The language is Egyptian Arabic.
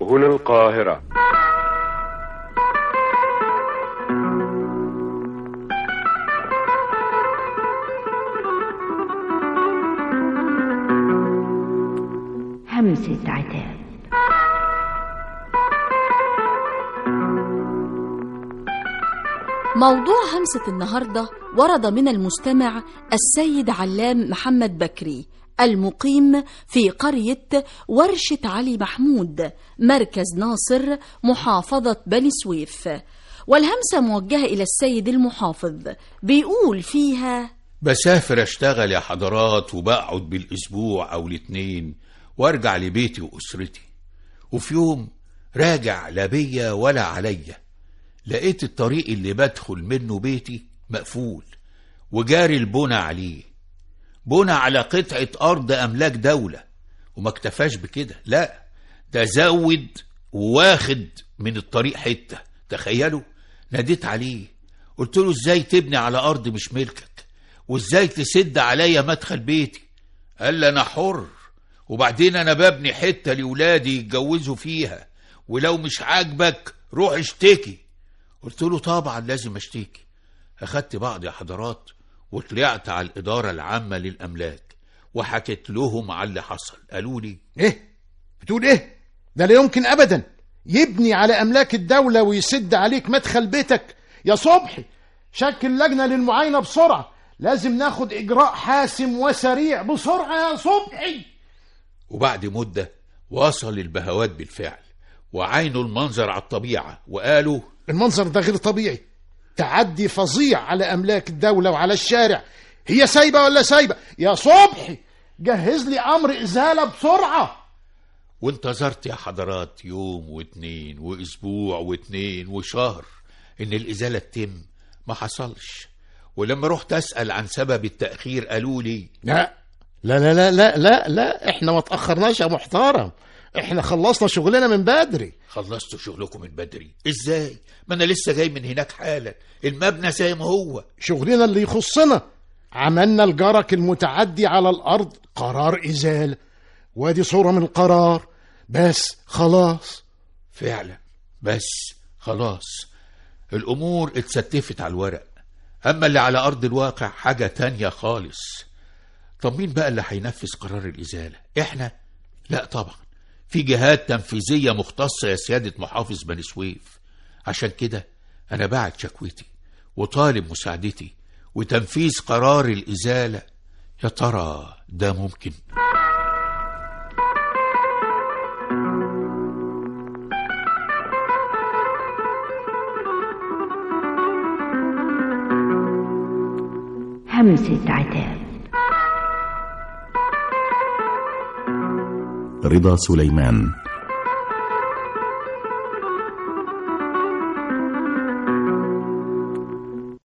هنا القاهرة همسة عتاب موضوع همسة النهاردة ورد من المستمع السيد علام محمد بكري المقيم في قرية ورشة علي محمود مركز ناصر محافظة بني سويف والهمسة موجهة إلى السيد المحافظ بيقول فيها بسافر اشتغل يا حضرات وبقعد بالاسبوع او الاتنين وارجع لبيتي واسرتي وفي يوم راجع لا بيا ولا عليا لقيت الطريق اللي بدخل منه بيتي مقفول وجاري البنى عليه بنى على قطعة أرض أملاك دولة وما اكتفاش بكده لا ده زود وواخد من الطريق حتة تخيلوا ناديت عليه قلت له ازاي تبني على أرض مش ملكك وازاي تسد عليا مدخل بيتي قال لي أنا حر وبعدين أنا ببني حتة لولادي يتجوزوا فيها ولو مش عاجبك روح اشتكي قلت له طبعا لازم اشتكي اخدت بعض يا حضرات وطلعت على الإدارة العامة للأملاك وحكيت لهم على اللي حصل قالوا لي ايه بتقول ايه ده لا يمكن ابدا يبني على املاك الدولة ويسد عليك مدخل بيتك يا صبحي شكل لجنة للمعاينة بسرعة لازم ناخد اجراء حاسم وسريع بسرعة يا صبحي وبعد مدة وصل البهوات بالفعل وعينوا المنظر على الطبيعة وقالوا المنظر ده غير طبيعي تعدي فظيع على املاك الدولة وعلى الشارع هي سايبة ولا سايبة يا صبحي جهز لي امر ازالة بسرعة وانتظرت يا حضرات يوم واتنين واسبوع واتنين وشهر ان الازالة تتم ما حصلش ولما رحت اسأل عن سبب التأخير قالوا لي لا لا لا لا لا لا, لا. احنا ما تأخرناش يا محترم احنا خلصنا شغلنا من بدري خلصتوا شغلكم من بدري ازاي ما انا لسه جاي من هناك حالا المبنى زي ما هو شغلنا اللي يخصنا عملنا الجرك المتعدي على الأرض قرار إزالة وادي صورة من القرار بس خلاص فعلا بس خلاص الامور اتستفت على الورق اما اللي على ارض الواقع حاجة تانية خالص طب مين بقى اللي هينفذ قرار الازالة احنا لا طبعا في جهات تنفيذية مختصة يا سيادة محافظ بني سويف عشان كده أنا بعت شكوتي وطالب مساعدتي وتنفيذ قرار الإزالة يا ترى ده ممكن همسة عتاب رضا سليمان